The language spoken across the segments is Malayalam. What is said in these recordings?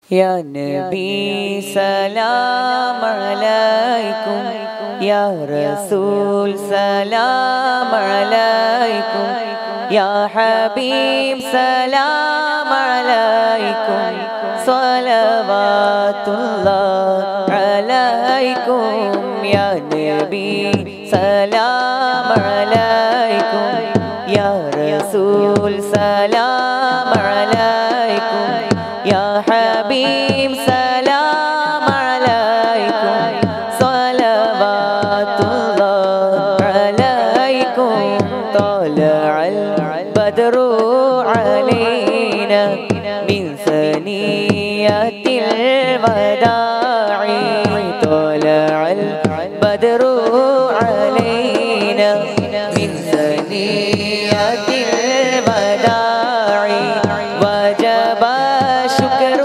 يا نبي سلام عليكم يا رسول سلام عليكم يا حبيب سلام عليكم صلوات الله عليكم يا نبي سلام عليكم يا رسول سلام عليكم يا حبيب سلام عليكم صلوات الله عليكم طلع البدر علينا من ثنية الوداع طلع البدر علينا من ثنية الوداع وجب الشكر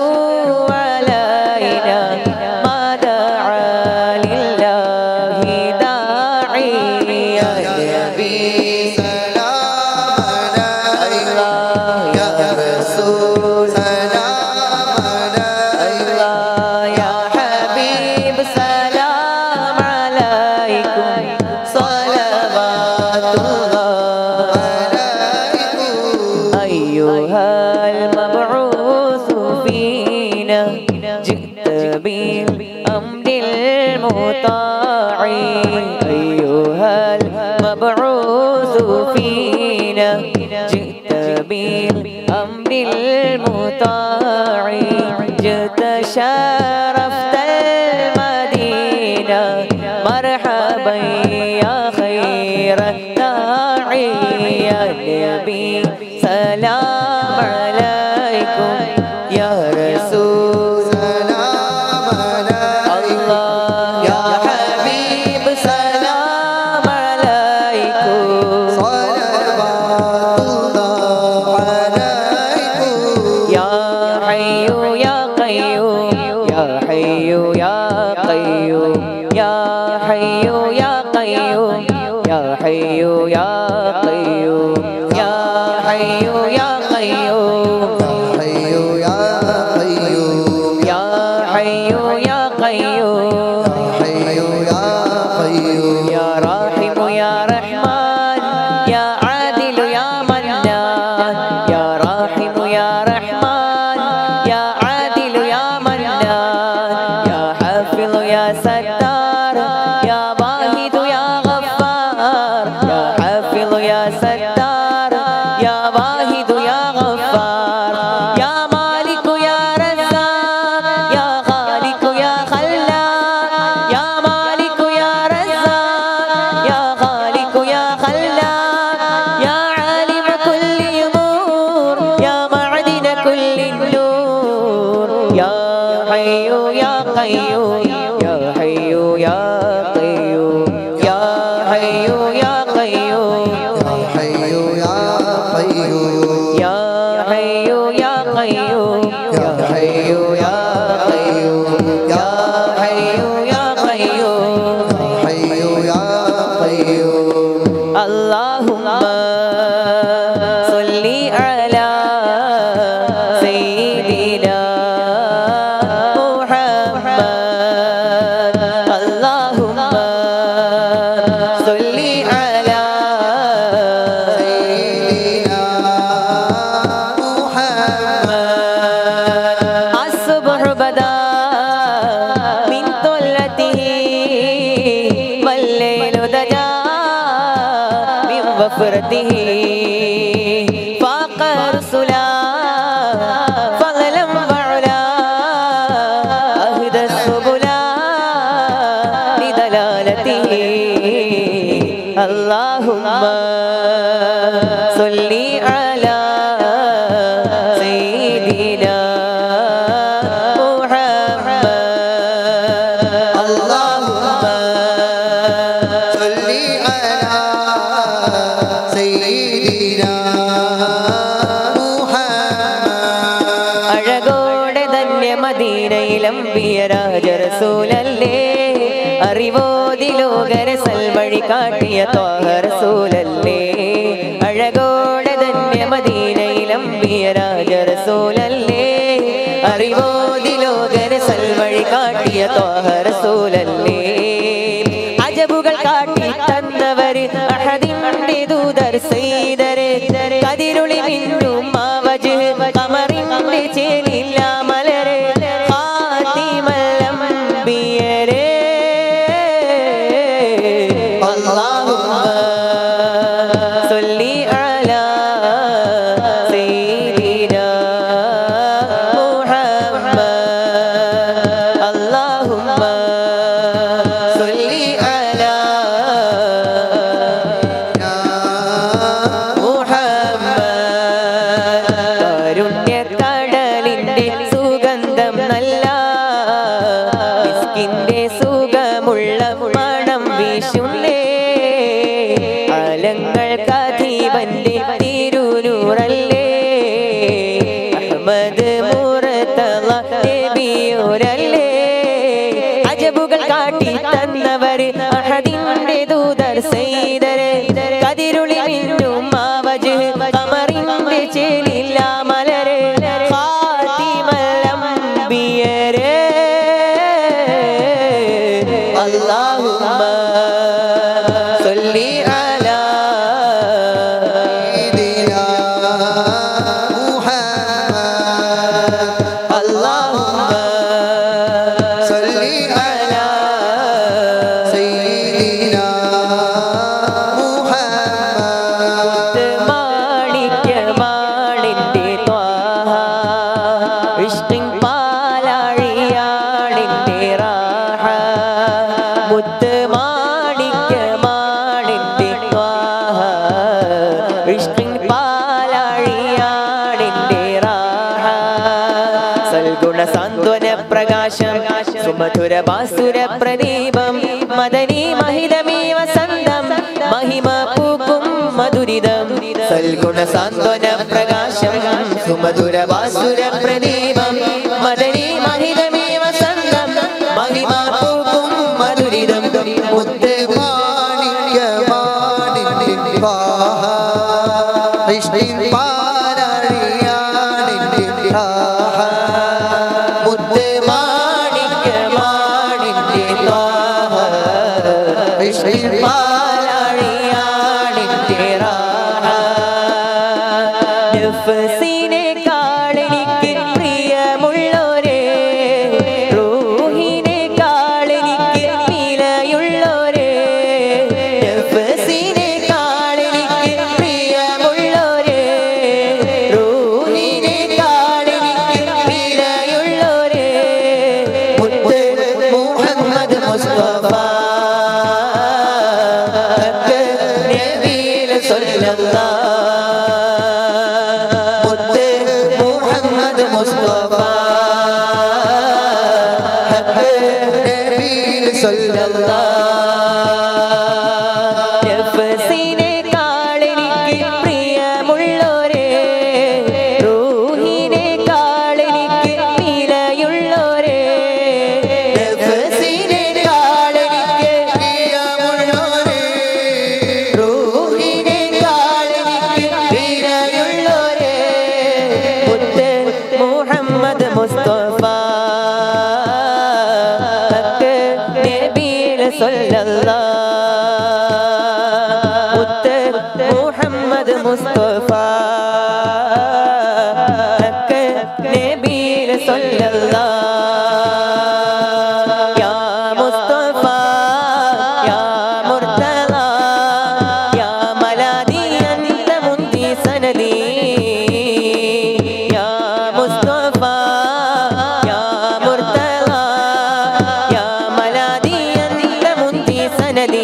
علينا ما دعا لله داعي يا نبي الله يا رسول الله يا حبيب سلام عليكم صلوات الله أيها المبعوث فينا جئت بالأمر المطاع أيها المبعوث فينا جئت بالأمر المطاع جئت شرفت المدينة مرحبا يا خير الداعي يا نبي سلام عليكم يا رسول الله يا حبيب سلام عليكم يا حي يا قيوم يا حي يا قيوم يا حي يا قيوم يا حي يا قيوم يا حي يا قيوم يا حي يا قيوم يا راحم يا رحمن يا عادل يا منان يا راحم يا رحمن يا عادل يا منان يا حافظ يا ستار يا واحد يا غفار يا حافظ يا ستار يا واحد يا غفار يا مالك يا رزاق يا خالق يا خلاق يا مالك يا رزاق يا خالق يا خلاق يا عالم كل امور يا معدن كل النور يا حي يا قيوم يا حي يا قيوم يا حي يا قيوم يا حي يا قيوم يا حي يا قيوم يا حي يا قيوم اللهم صل على سيدنا محمد اللهم صل على الصبح بدا من طلته والليل دجا من وفرته فاق رسلا فضلا وعلا أهدى السبلا لدلالته اللهم صل على سيدنا محمد اللهم അഴകോടെ ധന്യ മദീനയിലമ്പിയ രാജറസൂലല്ലേ അറിവോതി ലോകര സൽവഴി കാട്ടിയ ത്വാഹറസൂലല്ലേ അഴകോടെ ധന്യ മദീനയിലമ്പിയ രാജറസൂലല്ലേ അറിവോതി കാട്ടിയ ത്വാഹ റസൂലല്ലേ അജബുകൾ കാട്ടി തന്നവര് അഹദിന്റെ ദൂതർ സൈതര് കതിരുളി മിന്നും മാവജ് കമറിന്റെ ചേലില്ല മലര് ഖാതിമല്ലംബിയരേ اللهم صل على سيدنا محمد اللهم صل على കാരുണ്യക്കടലിന്റെ സുഗന്ധം നല്ല മിസ്കിന്റെ സുഖമുള്ള മണം വീശുന്നേ അലങ്ങൾക്കധീപന്റെ തിരുനൂറല്ലേ അഹമ്മദ് മുറത്തള നബിയോരല്ലേ അജബുകൾ കാട്ടി തന്നവര് അഹദിന്റെ ദൂതർ സൈതര് കതിരുളി മിന്നും മാവജ് കമറിന്റെ ചേലില്ല മലര് ഫാത്തിമല്ലംബിയരേ اللهم صل على اللهم صل على മാണിക്യമാണിന്റെ ത്വാഹ ഇഷ്കിൻ പാലാഴിയാണിന്റെ റാഹ മുത്ത് മാണിക്യമാണിന്റെ ത്വാഹ ഇഷ്കിൻ പാലാഴിയാണിന്റെ റാഹ സൽഗുണ സാന്ത്വന പ്രകാശം സുമധുര ബാസുര പ്രദീപം മദനി മഹിതമീ വസന്തം മഹിമ പൂക്കും മധുരിതം സൽഗുണ സാന്ത്വന പ്രകാശം സുമധുര ബാസുര പ്രദീപം മദനി മഹിതമീ വസന്തം മഹിമ പൂക്കും മധുരിതം മുത്ത് മുത്ത് മാണിക്യമാണിന്റെ ത്വാഹ പാലാഴിയാണിന്റെ റാഹ നഫ്സിനെക്കാളെനിക്ക് പ്രിയമുള്ളോരേ റൂഹിനെക്കാളെനിക്ക് വിലയുള്ളോരേ നഫ്സിനെക്കാളെനിക്ക് പ്രിയമുള്ളോരേ റൂഹിനെക്കാളെനിക്ക് വിലയുള്ളോരേ മുത്ത് മുഹമ്മദ് മുസ്തഫ നബിയിൽ സല്ലല്ലാഹ് മുത്ത് മുഹമ്മദ് മുസ്തഫ നബിയിൽ സല്ലല്ലാഹ് നഫ്സിനെക്കാളെനിക്ക് പ്രിയമുള്ളോരേ റൂഹിനെക്കാളെനിക്ക് വിലയുള്ളോരേ നഫ്സിനെക്കാളെനിക്ക് റൂഹിനെക്കാളെനിക്ക് വിലയുള്ളോരേ മുത്ത് മുഹമ്മദ് മുസ്തഫ നബിയിൽ സല്ലല്ലാഹ് മുത്ത് മുഹമ്മദ് മുസ്തഫ നബിയിൽ സല്ലല്ലാഹ് യാ മുസ്തഫ യാ മുർത്തള യാ മലാദി അന്ത മുന്തി സനദി യാ മുസ്തഫ യാ മുർത്തള യാ മലാദി അന്ത മുന്തി സനദി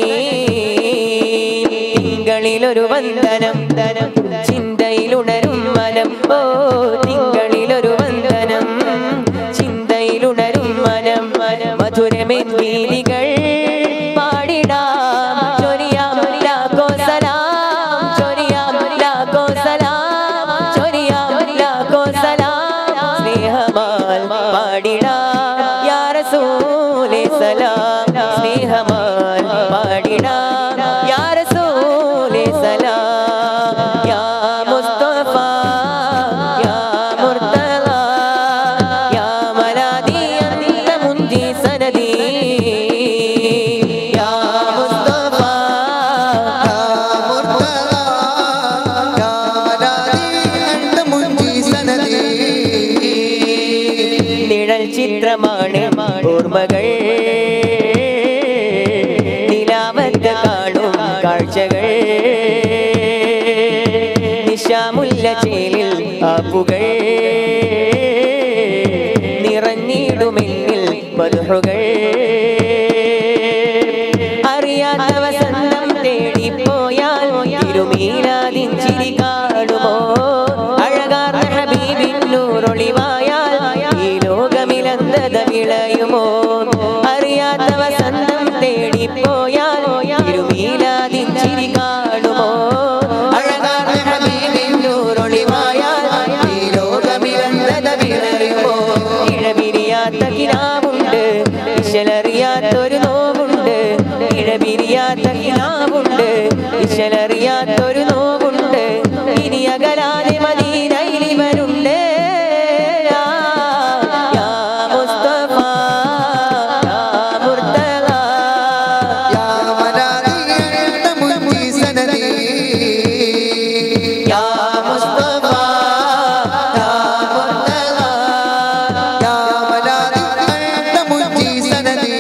തിങ്കളിലൊരു വന്ദനം ധനം ചിന്തയിലുണരും മനം ഓ തിങ്കളിലൊരു വന്ദനം ചിന്തയിലുണരും മനം മധുരമെന്തീലികൾ പാടിടാം ചൊരിയാം ലാഖോ സലാം ചൊരിയാം ലാഖോ സലാം ചൊരിയാം ലാഖോ സലാം സ്നേഹമാൽ പാടിടാം യാ റസൂലേ സലാം സ്നേഹമാൽ പാടിടാം യാ റസൂലേ സലാം യാ മുസ്തഫ യാ മുർത്തള യാ മലാദി അന്ത മുന്തി സനദി ചിത്രമാണ് ഓർമ്മകൾ നിലാവത്ത് കാണും കാഴ്ചകൾ നിശാമുല്ല ചേലിൽ ആപ്പുകൾ നിറഞ്ഞിടുമെന്നിൽ മധുഹുകൾ അറിയാത്ത വസന്തം തേടിപ്പോയാൽ തിരുമീലാതിൻ ചിരി കാണുമോ അഴകാർന്ന ഹബീബിന്നൂറൊളിവായാൽ ഈ ലോകമിലന്തത വിളയുമോ അറിയാത്ത വസന്തം തേടിപ്പോയാൽ തിരുമീലാതിൻ ചിരി കാണുമോ അഴകാർന്ന ഹബീബിന്നൂറൊളിവായാൽ ഈ ലോകമിലന്തത വിളയുമോ ഇഴപിരിയാത്ത കിനാവുണ്ട് ഇശലറിയാത്തൊരു നോവുണ്ട് ഇഴപിരിയാത്ത കിനാവുണ്ട് ഇശലറിയാത്തൊരു നോവുണ്ട് ഇനി അകലാതെ മദീനയിൽ ഇവരുണ്ട് യാ മുസ്തഫ യാ മുർത്തല يا منادي أنت منجي سندي യാ മുസ്തഫ യാ മുർത്തല يا منادي أنت منجي سندي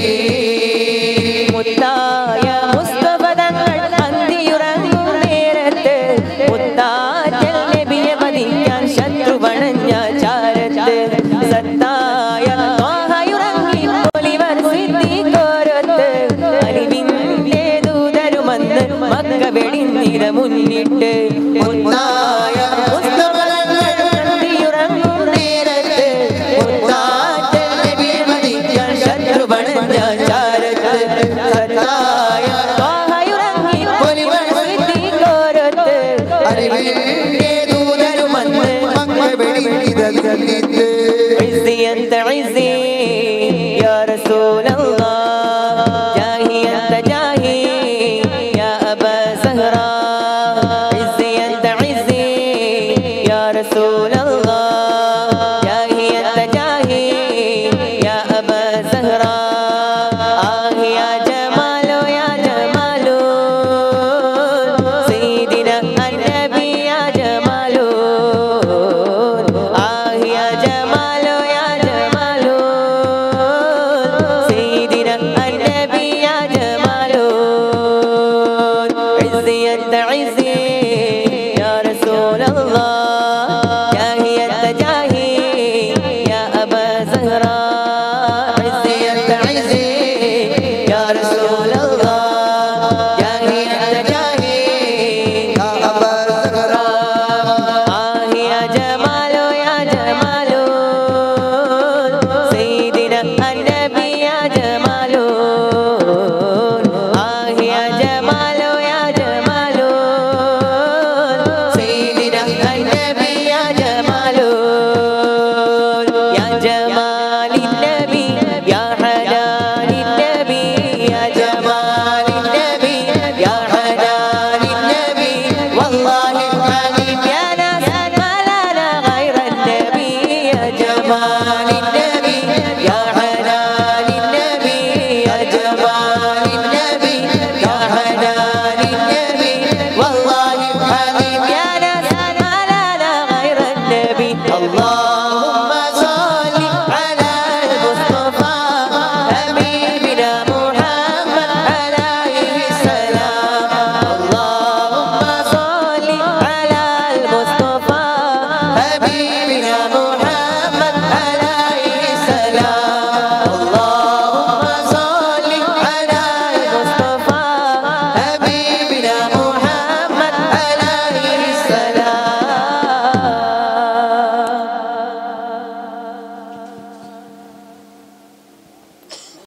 മുത്തായ മുസ്തഫ തങ്ങൾ അന്തിയുറങ്ങും നേരത്ത് മുത്താറ്റൽ നബിയെ വധിക്കാൻ ശത്രു വണഞ്ഞ ചാരത്ത് സത്തായ ത്വാഹയുറങ്ങി പൊലിവൻ സിദ്ദീഖോരത്ത് അലിവിന്റെ ദൂതരുമന്ന് മക്ക വെടിഞ്ഞിര മുന്നിട്ട് മുത്തായ മുസ്തഫ തങ്ങൾ അന്തിയുറങ്ങും നേരത്ത് മുത്താറ്റൽ നബിയെ വധിക്കാൻ ശത്രു വണഞ്ഞ ചാരത്ത് സത്തായ ത്വാഹയുറങ്ങി പൊലിവൻ സിദ്ദീഖോരത്ത് അറിവിന്റെ ദൂതരുമന്ന് മങ്ങ വെടിഞ്ഞിതല്ലിത്ത് عزي انت عزي يا رسول الله جاهي انت جاهي يا ابا زهراء عزي انت عزي يا رسول الله جاهي انت جاهي يا ابا زهراء آه يا جمال يا جمال سيدنا النبي يا جمال آه يا جمال يا جمال سيدنا النبي يا جمال عزي انت عزي يا رسول الله جاهي انت جاهي يا ابا زهراء عزي انت عزي يا رسول الله جاهي انت جاهي يا أبا زهراء آه يا جمال يا جمال سيدنا النبي يا جمال آه يا جمال يا جمال سيدنا النبي يا جمال يا جمال النبي يا حلال النبي يا جمال النبي يا حلال النبي والله العظيم يا ناس ما لنا غير النبي يا جمال النبي يا